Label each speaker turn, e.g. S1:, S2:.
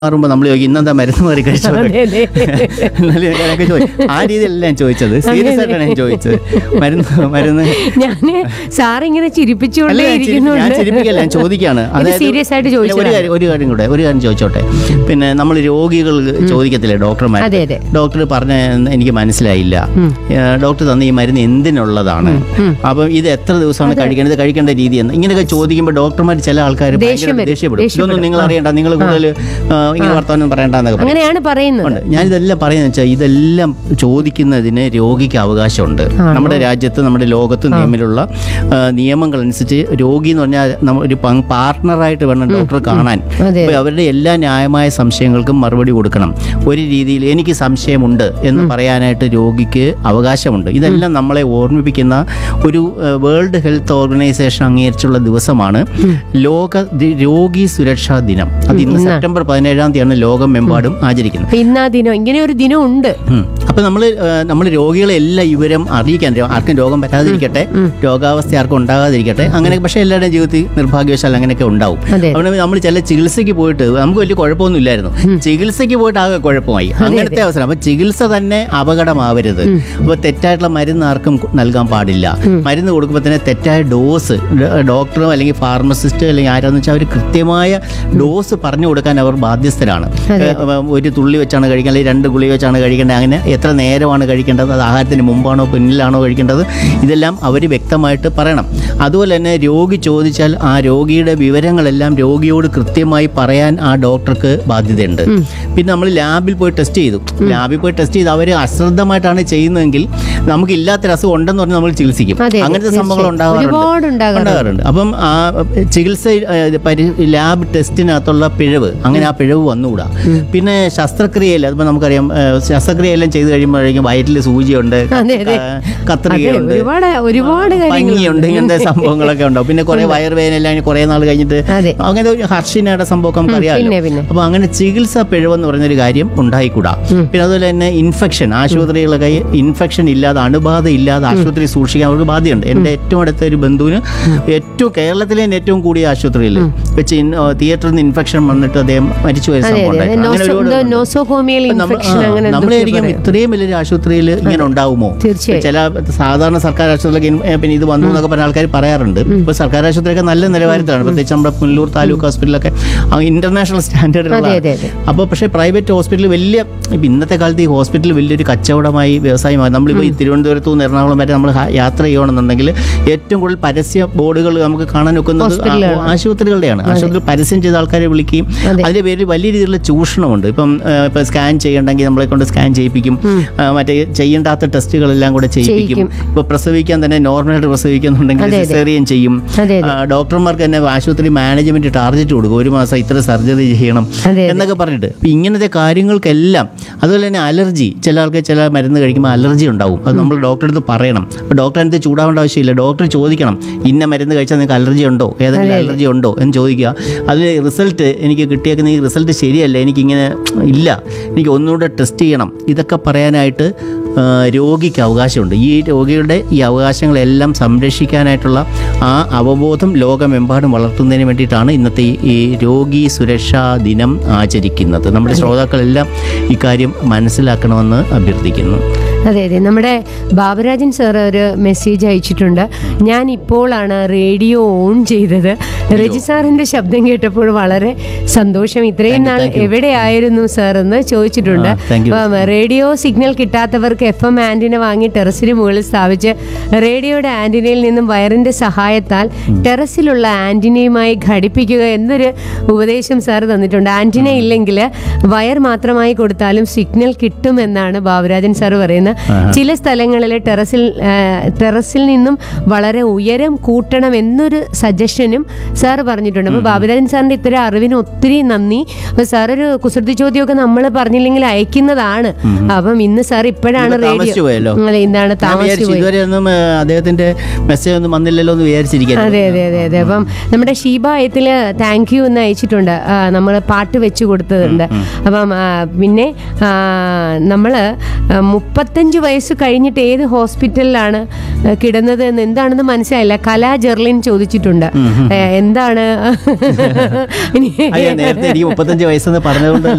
S1: മാറുമ്പോൾ നമ്മൾ ചോദിക്കും ഇന്നെന്താ മരുന്ന് മാറി കഴിച്ചത്
S2: അതെ, അതെ.
S1: എന്നാലും ഞാനൊക്കെ ചോദിച്ചു ആ രീതിയിലല്ല ഞാൻ ചോദിച്ചത് സീരിയസ് ആയിട്ടാണ് ഞാൻ ചോദിച്ചത് മരുന്ന് മരുന്ന്
S2: ഞാന് സാറിങ്ങനെ
S1: അല്ല
S2: ചിരിപ്പിച്ചുകൊണ്ടേ
S1: ഞാൻ ചിരിപ്പി- ഞാൻ
S2: ഇരിക്കുന്നുണ്ട്
S1: ചിരിപ്പിക്കല്ല ഞാൻ ചോദിക്കാണ്
S2: serious ആയിട്ട്
S1: ഇല്ല, ഒരു
S2: ചോദിച്ചതാണ്.
S1: കാര്യം ഒരു കാര്യം കൂടെ ഒരു കാര്യം ചോദിച്ചോട്ടെ പിന്നെ നമ്മൾ രോഗികൾ ചോദിക്കത്തില്ലേ ഡോക്ടർമാർ
S2: അതെ, അതെ.
S1: ഡോക്ടർ പറഞ്ഞ എനിക്ക് മനസ്സിലായില്ല ഏഹ്, ഡോക്ടർ തന്ന ഈ മരുന്ന് എന്തിനുള്ളതാണ് അപ്പം ഇത് എത്ര ദിവസമാണ് കഴിക്കേണ്ടത് കഴിക്കേണ്ട രീതി എന്ന് ഇങ്ങനെയൊക്കെ ചോദിക്കുമ്പോൾ ഡോക്ടർമാർ ചില ആൾക്കാർ
S2: ദേഷ്യം വരും.
S1: ദേഷ്യപ്പെടും
S2: ദേഷ്യപ്പെടും.
S1: ഇതൊന്നും നിങ്ങൾ അറിയണ്ട നിങ്ങൾ കൂടുതൽ ആ, ഇങ്ങനെ വർത്തമാനം പറയണ്ടെന്നൊക്കെ പറയും
S2: അങ്ങനെയാണ് പറയുന്നത്
S1: ഉണ്ട് ഞാനിതെല്ലാം പറയുന്നത് വെച്ചാൽ ഇതെല്ലാം ചോദിക്കുന്നതിന് രോഗിക്ക് അവകാശമുണ്ട് നമ്മുടെ രാജ്യത്ത് നമ്മുടെ ലോകത്ത് നിയമത്തിലുള്ള ആ, നിയമങ്ങൾ അനുസരിച്ച് രോഗി എന്ന് പറഞ്ഞാൽ നമ്മൾ ഒരു പങ് പാർട്ട്ണറായിട്ട് വേണം ഡോക്ടറെ കാണാൻ
S2: അതെ.
S1: അപ്പോൾ അവരുടെ എല്ലാ ന്യായമായ സംശയങ്ങൾക്കും മറുപടി കൊടുക്കണം ഒരു രീതിയിൽ എനിക്ക് സംശയമുണ്ട് എന്ന് പറയാനായിട്ട് രോഗിക്ക് അവകാശമുണ്ട് ഇതെല്ലാം നമ്മളെ ഓർമ്മിപ്പിക്കുന്ന ഒരു വേൾഡ് ഹെൽത്ത് ഓർഗനൈസേഷൻ അംഗീകരിച്ചുള്ള ദിവസമാണ് ലോക ദി- രോഗി സുരക്ഷാ ദിനം അത് ഇന്ന് സെപ്റ്റംബർ പതിനേഴാം തീയതിയാണ് ലോകമെമ്പാടും ആചരിക്കുന്നത്
S2: അപ്പൊ ഇന്നാ ദിനം ഇങ്ങനെ ഒരു ദിനം ഉണ്ട്
S1: ഉം. അപ്പൊ നമ്മൾ നമ്മൾ രോഗികളെ എല്ലാ വിവരം അറിയിക്കാൻ രോ- ആർക്കും രോഗം വരാതിരിക്കട്ടെ രോഗാവസ്ഥ ആർക്കും ഉണ്ടാകാതിരിക്കട്ടെ അങ്ങനെ പക്ഷേ എല്ലാവരുടെയും ജീവിതത്തിൽ നിർഭാഗ്യവശാൽ അങ്ങനെയൊക്കെ ഉണ്ടാവും
S2: അതെ.
S1: അതുകൊണ്ട് നമ്മൾ ചില ചികിത്സയ്ക്ക് പോയിട്ട് നമുക്ക് വലിയ കുഴപ്പമൊന്നും ഇല്ലായിരുന്നു ചികിത്സയ്ക്ക് പോയിട്ട് ആകെ കുഴപ്പമായി അങ്ങനത്തെ അവസരം അപ്പൊ ചികിത്സ തന്നെ അപകടമാവരുത് അപ്പോൾ തെറ്റായിട്ടുള്ള മരുന്ന് ആർക്കും കു- നൽകാൻ പാടില്ല മരുന്ന് കൊടുക്കുമ്പോൾ തന്നെ തെറ്റായ ഡോസ് ഡോക്ടറോ അല്ലെങ്കിൽ ഫാർമസിസ്റ്റ് അല്ലെങ്കിൽ ആരാന്ന് വെച്ചാൽ അവർ കൃത്യമായ ഡോസ് പറഞ്ഞു കൊടുക്കാൻ അവർ ബാധ്യസ്ഥരാണ് ഏഹ്, ഒരു തുള്ളി വെച്ചാണ് കഴിക്കേണ്ടത് അല്ലെങ്കിൽ രണ്ട് ഗുളി വെച്ചാണ് കഴിക്കേണ്ടത് അങ്ങനെ എത്ര നേരമാണ് കഴിക്കേണ്ടത് അത് ആഹാരത്തിന് മുമ്പാണോ പിന്നിലാണോ കഴിക്കേണ്ടത് ഇതെല്ലാം അവർ വ്യക്തമായിട്ട് പറയണം അതുപോലെ തന്നെ രോഗി ചോദിച്ചാൽ ആ രോഗിയുടെ വിവരങ്ങളെല്ലാം രോഗിയോട് കൃത്യമായി പറയാൻ ആ ഡോക്ടർക്ക് ബാധ്യതയുണ്ട് പിന്നെ നമ്മൾ ലാബിൽ പോയി ടെസ്റ്റ് ചെയ്തു ലാബിൽ പോയി ടെസ്റ്റ് ചെയ്ത് അവർ അശ്രദ്ധമായിട്ടാണ് ചെയ്യുന്നതെങ്കിൽ നമുക്ക് ഇല്ലാത്തൊരു അസുഖം ഉണ്ടെന്ന് പറഞ്ഞ് നമ്മൾ ചികിത്സിക്കും
S2: അതെ, അതെ,
S1: അങ്ങനത്തെ സംഭവങ്ങൾ
S2: തീർച്ചയായും.
S1: ഉണ്ടാകാറുണ്ട്
S2: ഒരുപാട് ഉണ്ടാകാറുണ്ട്.
S1: ഉണ്ടാകാറുണ്ട് അപ്പം ആ ചികിത്സ ഏഹ്, പരി ലാബ് ടെസ്റ്റിനകത്തുള്ള പിഴവ് അങ്ങനെ ആ പിഴവ് വന്നുകൂടാ പിന്നെ ശസ്ത്രക്രിയയിൽ അതിപ്പോൾ നമുക്കറിയാം ഏഹ്, ശസ്ത്രക്രിയയെല്ലാം ചെയ്ത് കഴിയുമ്പോഴേക്കും വയറ്റിൽ സൂചിയുണ്ട്
S2: അതെ, അതെ.
S1: ക- കത്രികയുണ്ട്
S2: ഒരുപാട് ഒരുപാട് കാര്യങ്ങൾ
S1: പനിയുണ്ട് ഇങ്ങനത്തെ സംഭവങ്ങളൊക്കെ ഉണ്ടാവും പിന്നെ കുറെ വയറുവേദന എല്ലാം കുറെ നാൾ കഴിഞ്ഞിട്ട്
S2: അതെ.
S1: അങ്ങനെ ഒരു ഹർഷിനയുടെ സംഭവം നമുക്ക് അറിയാമല്ലോ
S2: പിന്നെ, പിന്നെ.
S1: അപ്പൊ അങ്ങനെ ചികിത്സ പിഴവെന്ന് പറഞ്ഞൊരു കാര്യം ഉണ്ടായിക്കൂടാ പിന്നെ അതുപോലെ തന്നെ ഇൻഫെക്ഷൻ ആശുപത്രികളൊക്കെ ഇൻഫെക്ഷൻ ഇല്ലാതെ അണുബാധ ഇല്ലാതെ ആശുപത്രി സൂക്ഷിക്കാൻ ഒരു ബാധ്യതയുണ്ട് എൻ്റെ ഏറ്റവും അടുത്ത ഒരു ബന്ധുവിന് ഏറ്റവും കേരളത്തിലെ തന്നെ ഏറ്റവും കൂടിയ ആശുപത്രിയിൽ വെച്ച് ഇൻ- ആ, തിയേറ്ററിൽ നിന്ന് ഇൻഫെക്ഷൻ വന്നിട്ട് അദ്ദേഹം മരിച്ചു പോയ
S2: അതെ
S1: സംഭവം
S2: അതെ
S1: ഉണ്ടായിട്ടുണ്ട്. അങ്ങനെ
S2: നോസോ-
S1: ഒരുപാട്
S2: എന്തോ
S1: ഉണ്ട്.
S2: നോസോഹോമിയൽ
S1: നമ്മൾ-
S2: ഇൻഫെക്ഷൻ
S1: ആ,
S2: അങ്ങനെ
S1: നമ്മളായിരിക്കും
S2: എന്തൊക്കെയോ പറയും.
S1: ഇത്രയും വലിയൊരു ആശുപത്രിയിൽ ഇങ്ങനെ ഉണ്ടാവുമോ
S2: തീർച്ചയായും.
S1: ചില സാധാരണ സർക്കാർ ആശുപത്രിയിലൊക്കെ ഇൻ- ഏ, പിന്നെ ഇത് വന്നു എന്നൊക്കെ പറഞ്ഞ ആൾക്കാർ പറയാറുണ്ട് ഇപ്പോൾ സർക്കാർ ആശുപത്രിയൊക്കെ നല്ല നിലവാരത്തിലാണ് പ്രത്യേകിച്ച് നമ്മുടെ പുനലൂർ താലൂക്ക് ഹോസ്പിറ്റലൊക്കെ ഇന്റർനാഷണൽ സ്റ്റാൻഡേർഡിലുള്ള
S2: അതെ, അതെ, അതെ.
S1: അപ്പോൾ പക്ഷേ പ്രൈവറ്റ് ഹോസ്പിറ്റൽ വലിയ ഇപ്പം ഇന്നത്തെ കാലത്ത് ഈ ഹോസ്പിറ്റൽ വലിയൊരു കച്ചവടമായി വ്യവസായമായി നമ്മളിപ്പോൾ ഈ തിരുവനന്തപുരത്ത് നിന്ന് എറണാകുളം വരെ നമ്മൾ ഹ- യാത്ര ചെയ്യണമെന്നുണ്ടെങ്കിൽ ഏറ്റവും കൂടുതൽ പരസ്യ ബോർഡുകൾ നമുക്ക് കാണാൻ ഒക്കുന്നത് ആ-
S2: ഹോസ്പിറ്റലുകളാണ്.
S1: ആശുപത്രികളുടെയാണ് ആശുപത്രി പരസ്യം ചെയ്ത ആൾക്കാരെ വിളിക്കുകയും
S2: അതെ.
S1: അതിന്റെ പേരിൽ വലിയ രീതിയിലുള്ള ചൂഷണമുണ്ട് ഇപ്പം ആ, ഇപ്പം സ്കാൻ ചെയ്യണമെങ്കിൽ നമ്മളെ കൊണ്ട് സ്കാൻ ചെയ്യിപ്പിക്കും ആ, മറ്റേ ചെയ്യേണ്ടാത്ത ടെസ്റ്റുകളെല്ലാം കൂടെ ചെയ്യിപ്പിക്കും
S2: ചെയ്യിക്കും.
S1: ഇപ്പൊ പ്രസവിക്കാൻ തന്നെ നോർമലായിട്ട് പ്രസവിക്കുന്നുണ്ടെങ്കിൽ
S2: അതെ, അതെ.
S1: സിസേറിയൻ ചെയ്യും
S2: അതെ,
S1: ആ, ഡോക്ടർമാർക്ക് തന്നെ ആശുപത്രി മാനേജ്മെന്റ് ടാർഗറ്റ് കൊടുക്കും ഒരു മാസം ഇത്ര സർജറി ചെയ്യണം
S2: അതെ, അതെ.
S1: എന്നൊക്കെ പറഞ്ഞിട്ട് അപ്പൊ ഇങ്ങനത്തെ കാര്യങ്ങൾക്കെല്ലാം അതുപോലെ തന്നെ അലർജി ചില ആൾക്ക് ചില മരുന്ന് കഴിക്കുമ്പോൾ അലർജി ഉണ്ടാവും അത് നമ്മൾ ഡോക്ടറെ അടുത്ത് പറയണം അപ്പോൾ ഡോക്ടറെ അടുത്ത് ചൂടാവേണ്ട ആവശ്യമില്ല ഡോക്ടർ ചോദിക്കണം ഇന്ന മരുന്ന് കഴിച്ചാൽ നിങ്ങൾക്ക് അലർജി ഉണ്ടോ ഏതെങ്കിലും അലർജി ഉണ്ടോ എന്ന് ചോദിക്കുക അതിൽ റിസൾട്ട് എനിക്ക് കിട്ടിയേക്കുന്ന ഈ റിസൾട്ട് ശരിയല്ല എനിക്കിങ്ങനെ ഇല്ല എനിക്ക് ഒന്നുകൂടെ ടെസ്റ്റ് ചെയ്യണം ഇതൊക്കെ പറയാനായിട്ട് ആ, രോഗിക്ക് അവകാശമുണ്ട് ഈ രോഗിയുടെ ഈ അവകാശങ്ങളെല്ലാം സംരക്ഷിക്കാനായിട്ടുള്ള ആ അവബോധം ലോകമെമ്പാടും വളർത്തുന്നതിന് വേണ്ടിയിട്ടാണ് ഇന്നത്തെ ഈ- ഈ രോഗി സുരക്ഷാ ദിനം ആചരിക്കുന്നത് നമ്മുടെ ശ്രോതാക്കളെല്ലാം ഇക്കാര്യം മനസ്സിലാക്കണമെന്ന് അഭ്യർത്ഥിക്കുന്നു
S2: അതെ അതെ നമ്മുടെ ബാബുരാജൻ സാർ ഒരു മെസ്സേജ് അയച്ചിട്ടുണ്ട് ഞാൻ ഇപ്പോഴാണ് റേഡിയോ ഓൺ ചെയ്തത് രജി സാറിന്റെ ശബ്ദം കേട്ടപ്പോൾ വളരെ സന്തോഷം ഇത്രയും നാൾ എവിടെയായിരുന്നു സാർ എന്ന് ചോദിച്ചിട്ടുണ്ട്
S1: ആ, thank you.
S2: അപ്പം റേഡിയോ സിഗ്നൽ കിട്ടാത്തവർക്ക് എഫ് എം ആന്റിന വാങ്ങി ടെറസിന് മുകളിൽ സ്ഥാപിച്ച് റേഡിയോയുടെ ആന്റിനയിൽ നിന്നും വയറിന്റെ സഹായത്താൽ ടെറസിലുള്ള ആന്റിനയുമായി ഘടിപ്പിക്കുക എന്നൊരു ഉപദേശം സാർ തന്നിട്ടുണ്ട് ആന്റിന ഇല്ലെങ്കിൽ വയർ മാത്രമായി കൊടുത്താലും സിഗ്നൽ കിട്ടുമെന്നാണ് ബാബുരാജൻ സാർ പറയുന്നത് ചില സ്ഥലങ്ങളിൽ ടെറസിൽ ആ, ടെറസിൽ നിന്നും വളരെ ഉയരം കൂട്ടണം എന്നൊരു സജഷനും സാർ പറഞ്ഞിട്ടുണ്ട് അപ്പോൾ ബാബുരാജൻ സാറിന്റെ ഇത്തരം അറിവിന് ഒത്തിരി നന്ദി അപ്പോൾ സാർ ഒരു കുസൃതി ചോദ്യമൊക്കെ നമ്മൾ പറഞ്ഞില്ലെങ്കിൽ അയക്കുന്നതാണ് അപ്പം ഇന്ന് സാർ ഇപ്പോഴാണ്
S1: ഇന്ന് താമസിച്ചു പോയല്ലോ.
S2: റേഡിയോ അതെ എന്താണ്
S1: ഞാൻ
S2: താമസിച്ചു
S1: വിചാരിച്ചു
S2: പോയി
S1: ഇതുവരെ ഒന്നും ആ, അദ്ദേഹത്തിന്റെ മെസ്സേജ് ഒന്നും വന്നില്ലല്ലോ എന്ന് വിചാരിച്ചിരിക്കുന്നു
S2: അതെ അതെ അതെ അതെ അപ്പം നമ്മുടെ ഷീബായത്തില് താങ്ക് യു എന്ന് അയച്ചിട്ടുണ്ട് നമ്മൾ പാട്ട് വെച്ച് കൊടുത്തതുണ്ട് അപ്പം ആ, പിന്നെ നമ്മൾ മുപ്പത്തഞ്ച് വയസ്സ് കഴിഞ്ഞിട്ട് ഏത് ഹോസ്പിറ്റലിലാണ് ആ, കിടന്നത് എന്ന് എന്താണെന്ന് മനസ്സിലായില്ല കലാ ജെർലിൻ ചോദിച്ചിട്ടുണ്ട് ഏ, എന്താണ് ഇനി
S1: അയ്യോ നേരത്തെ എനിക്ക് മുപ്പത്തഞ്ച് വയസ്സെന്ന് പറഞ്ഞതുകൊണ്ട്